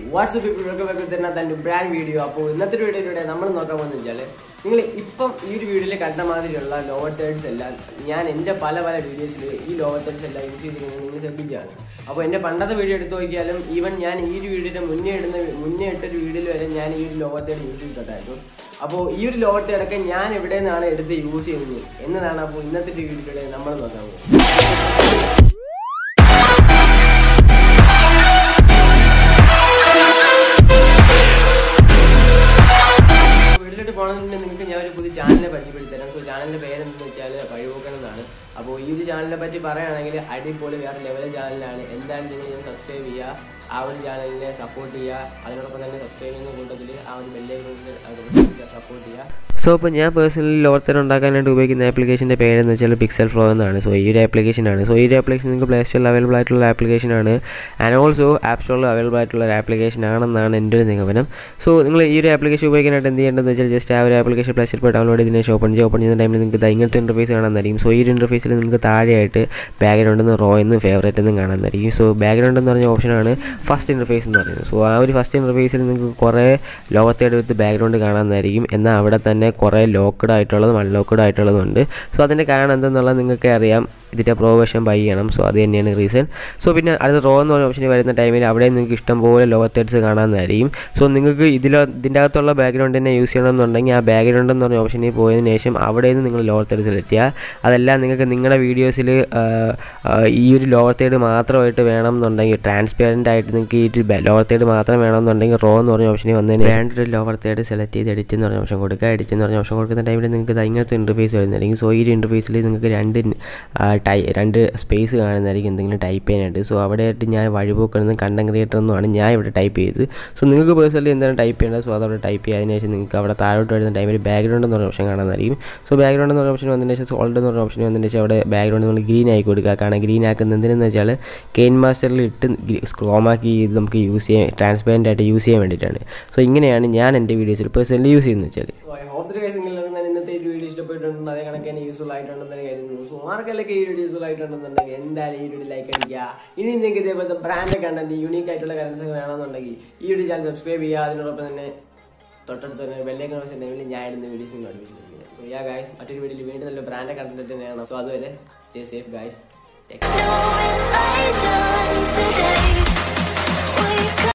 WhatsApp people welcome back തരുന്ന തന്റെ brand video അപ്പോൾ ഇന്നത്തെ വീഡിയോയിലൂടെ നമ്മൾ നോക്കാൻ പോകുന്നത് വെച്ചാൽ നിങ്ങൾ ഇപ്പം ഈ ഒരു വീഡിയോയിൽ കണ്ട മാതിരിയുള്ള ലോവർ തേർഡ്സ് എല്ലാം ഞാൻ എൻ്റെ പല പല വീഡിയോസിൽ ഈ ലോവർ തേർഡ്സ് എല്ലാം യൂസ് ചെയ്തിരിക്കുന്നത് നിങ്ങൾ ശ്രദ്ധിച്ചാണ് അപ്പോൾ എൻ്റെ പണ്ടത്തെ വീഡിയോ എടുത്ത് നോക്കിയാലും ഈവൻ ഞാൻ ഈ ഒരു വീഡിയോയുടെ മുന്നേ ഇടുന്ന മുന്നേ ഇട്ടൊരു വീഡിയോയിൽ വരെ ഞാൻ ഈ ഒരു ലോവർ തേർഡ് യൂസ് ചെയ്തിട്ടുണ്ടായിരുന്നു അപ്പോൾ ഈ ഒരു ലോവർ തേർഡൊക്കെ ഞാൻ എവിടെ നിന്നാണ് എടുത്ത് യൂസ് ചെയ്യുന്നത് എന്നതാണ് അപ്പോൾ ഇന്നത്തെ വീഡിയോയിലൂടെ നമ്മൾ നോക്കാൻ പോകുന്നത് വീട്ടിലോട്ട് പോകണമെന്നുണ്ടെങ്കിൽ നിങ്ങൾക്ക് ഞാൻ ഒരു പുതിയ ചാനലിനെ പരിചയപ്പെടുത്തി തരാം സോ ചാനലിന്റെ പേര് എന്തെന്ന് വെച്ചാൽ വഴിപോക്കണം എന്നാണ് അപ്പോൾ ഈ ഒരു ചാനലിനെ പറ്റി പറയുകയാണെങ്കിൽ അടിപൊളി വേറെ ലെവൽ ചാനലാണ് എന്തായാലും നിങ്ങൾ സബ്സ്ക്രൈബ് ചെയ്യുക ആ ഒരു ചാനലിനെ സപ്പോർട്ട് ചെയ്യുക അതിനോടൊപ്പം തന്നെ സബ്സ്ക്രൈബ് ചെയ്യുന്ന കൂട്ടത്തിൽ ആ ഒരു ബെല്ലേക്ക് സപ്പോർട്ട് ചെയ്യുക സോ ഇപ്പോൾ ഞാൻ പേഴ്സണലി ലോർത്തർ ഉണ്ടാക്കാനായിട്ട് ഉപയോഗിക്കുന്ന ആപ്ലിക്കേഷൻ്റെ പേരെന്ന് വെച്ചാൽ പിക്സൽ ഫ്ലോ എന്നാണ് സോ ഈ ഒരു ആപ്ലിക്കേഷനാണ് സോ ഈ ഒരു ആപ്ലിക്കേഷൻ നിങ്ങൾക്ക് പ്ലേ സ്റ്റോറിൽ അവൈലബിൾ ആയിട്ടുള്ള ആപ്ലിക്കേഷനാണ് ആൻഡ് ഓൾസോ ആപ്പ് സ്റ്റോറിൽ അവൈലബിൾ ആയിട്ടുള്ള ഒരു ആപ്ലിക്കേഷൻ ആണെന്നാണ് എൻ്റെ ഒരു നിഗമനം സോ നിങ്ങൾ ഈ ഒരു ആപ്ലിക്കേഷൻ ഉപയോഗിക്കാനായിട്ട് എന്ത് ചെയ്യേണ്ടതെന്ന് വെച്ചാൽ ജസ്റ്റ് ആ ഒരു ആപ്ലിക്കേഷൻ പ്ലേ സ്റ്റോറിൽ ഡൗൺലോഡ് ചെയ്തതിന് ശേഷം ഓപ്പൺ ചെയ്യുക ഓപ്പൺ ചെയ്യുന്ന ടൈമിൽ നിങ്ങൾക്ക് ദാ ഇങ്ങനത്തെ ഇൻ്റർഫേസ് കാണാമെന്നായിരിക്കും സോ ഈ ഒരു ഇൻ്റർഫേസിൽ നിങ്ങൾക്ക് താഴെയായിട്ട് ബാക്ക്ഗ്രൗണ്ട് എന്ന് റോ എന്നും ഫേവറേറ്റ് എന്നും കാണാമെന്നായിരിക്കും സോ ബാക്ക്ഗ്രൗണ്ട് എന്ന് പറഞ്ഞ ഓപ്ഷനാണ് ഫസ്റ്റ് ഇൻ്റർഫേസ് എന്ന് പറയുന്നത് സോ ആ ഒരു ഫസ്റ്റ് ഇൻ്റർഫേസിൽ നിങ്ങൾക്ക് കുറേ ലോകത്തേട് വിത്ത് ബാക്ക്ഗ്രൗണ്ട് കാണാമെന്നായിരിക്കും എന്നാൽ അവിടെ തന്നെ കുറേ ലോക്ക്ഡ് ആയിട്ടുള്ളതും അൺലോക്ക്ഡ് ആയിട്ടുള്ളതും ഉണ്ട് സോ അതിൻ്റെ കാരണം എന്തെന്നുള്ളത് നിങ്ങൾക്ക് അറിയാം ഇതിൻ്റെ പ്രോ വെർഷൻ ബൈ ചെയ്യണം സോ അത് തന്നെയാണ് റീസൺ സോ പിന്നെ അടുത്ത റോ എന്ന് പറഞ്ഞ ഓപ്ഷനിൽ വരുന്ന ടൈമിൽ അവിടെ നിങ്ങൾക്ക് ഇഷ്ടംപോലെ ലോകത്തേഡ്സ് കാണാമെന്നായിരിക്കും സോ നിങ്ങൾക്ക് ഇതിൽ ഇതിൻ്റെ അകത്തുള്ള ബാക്ക്ഗ്രൗണ്ട് തന്നെ യൂസ് ചെയ്യണമെന്നുണ്ടെങ്കിൽ ആ ബാക്ക്ഗ്രൗണ്ട് എന്ന് പറഞ്ഞ ഓപ്ഷനിൽ പോയതിന് ശേഷം അവിടെ നിന്ന് നിങ്ങൾ ലോവർ തേർഡ് സെലക്ട് ചെയ്യുക അതല്ല നിങ്ങൾക്ക് നിങ്ങളുടെ വീഡിയോസിൽ ഈ ഒരു ലോവർ തേർഡ് മാത്രമായിട്ട് വേണം എന്നുണ്ടെങ്കിൽ ട്രാൻസ്പെറൻ്റ് ആയിട്ട് നിങ്ങൾക്ക് ഈ ഒരു ലോവർ തേർഡ് മാത്രം വേണമെന്നുണ്ടെങ്കിൽ റോ എന്ന് പറഞ്ഞ ഓപ്ഷനിൽ വന്നതിന് വേണ്ട ഒരു ലോവർ തേർഡ് സെലക്ട് ചെയ്ത് എഡിറ്റ് എന്ന് പറഞ്ഞ ഓപ്ഷൻ കൊടുക്കുക എഡിറ്റ് എന്ന് പറഞ്ഞ ഓപ്ഷൻ കൊടുക്കുന്ന ടൈമിൽ നിങ്ങൾക്ക് ദാ ഇങ്ങനത്തെ ഇൻ്റർഫേസ് വരുന്നതായിരിക്കും സോ ഈ ഒരു ഇൻ്റർഫേസിൽ നിങ്ങൾക്ക് രണ്ട് ആ, ടൈ രണ്ട് സ്പേസ് കാണുന്നതായിരിക്കും എന്തെങ്കിലും ടൈപ്പ് ചെയ്യാനായിട്ട് സോ അവിടെയായിട്ട് ഞാൻ വഴിപോക്കണമെന്നും കണ്ടന്റ് ക്രിയേറ്റർ എന്നുമാണ് ഞാൻ ഇവിടെ ടൈപ്പ് ചെയ്തത് സോ നിങ്ങൾക്ക് പേഴ്സണലി എന്താണ് ടൈപ്പ് ചെയ്യേണ്ടത് സോ അതവിടെ ടൈപ്പ് ചെയ്യുക അതിന് ശേഷം നിങ്ങൾക്ക് അവിടെ താഴോട്ട് വരുന്ന ടൈമിൽ ബാക്ക്ഗ്രൗണ്ട് എന്ന് പറഞ്ഞ ഓപ്ഷൻ കാണാനായിരിക്കും സോ ബാക്ക്ഗ്രൗണ്ട് എന്ന് പറഞ്ഞ ഓപ്ഷൻ വന്നതിന് ശേഷം സോൾഡ് എന്ന് പറഞ്ഞ ഓപ്ഷൻ വന്നതിന് ശേഷം അവിടെ ബാക്ക്ഗ്രൗണ്ട് നമ്മൾ ഗ്രീൻ ആക്കി കൊടുക്കുക കാരണം ഗ്രീൻ ആക്കുന്നത് എന്തിനെന്ന് വെച്ചാൽ കെയിൻ മാസ്റ്ററിൽ ഇട്ട് സ്ക്രോമാക്കി ഇത് നമുക്ക് യൂസ് ചെയ്യാൻ ട്രാൻസ്പെറൻ്റ് ആയിട്ട് യൂസ് ചെയ്യാൻ വേണ്ടിയിട്ടാണ് സോ ഇങ്ങനെയാണ് ഞാൻ എൻ്റെ വീഡിയോസിൽ പേഴ്സണലി യൂസ് ചെയ്യുന്നത് വെച്ചാൽ so I hope the guys നിങ്ങൾക്ക് ഞാൻ ഇന്നത്തെ ഈ വീഡിയോ ഇഷ്ടപ്പെട്ടിട്ടുണ്ടെന്ന് അതേ കണക്ക് തന്നെ യൂസ്ഫുൾ ആയിട്ടുണ്ടെന്ന് കരുതുന്നു സോ ആർക്കെല്ലാം ഈ വീഡിയോ യൂസ്ഫുൾ ആയിട്ടുണ്ടെന്നുണ്ടെങ്കിൽ എന്തായാലും ഈ വീഡിയോ ലൈക്ക് അടിക്കുക ഇനി നിങ്ങൾക്ക് ഇതേപോലത്തെ ബ്രാൻഡ് കണ്ടന്റ് യൂണീക്ക് ആയിട്ടുള്ള കറൻസ് വേണമെന്നുണ്ടെങ്കിൽ ഈ വീഡിയോ ചാനൽ സബ്സ്ക്രൈബ് ചെയ്യുക അതിനോടൊപ്പം തന്നെ തൊട്ടടുത്ത് തന്നെ ബെല്ലേക്ക് വെച്ചിട്ടുണ്ടെങ്കിൽ ഞാൻ ഇടുന്ന വീഡിയോസ് നിങ്ങൾ അഡ്മിഷൻ സോ യാ ഗൈസ് മറ്റൊരു വീഡിയോയിൽ വീണ്ടും നല്ല ബ്രാൻഡ് കണ്ടന്റ് തന്നെയാണ് സോ അതുവരെ stay safe guys take No invitation today.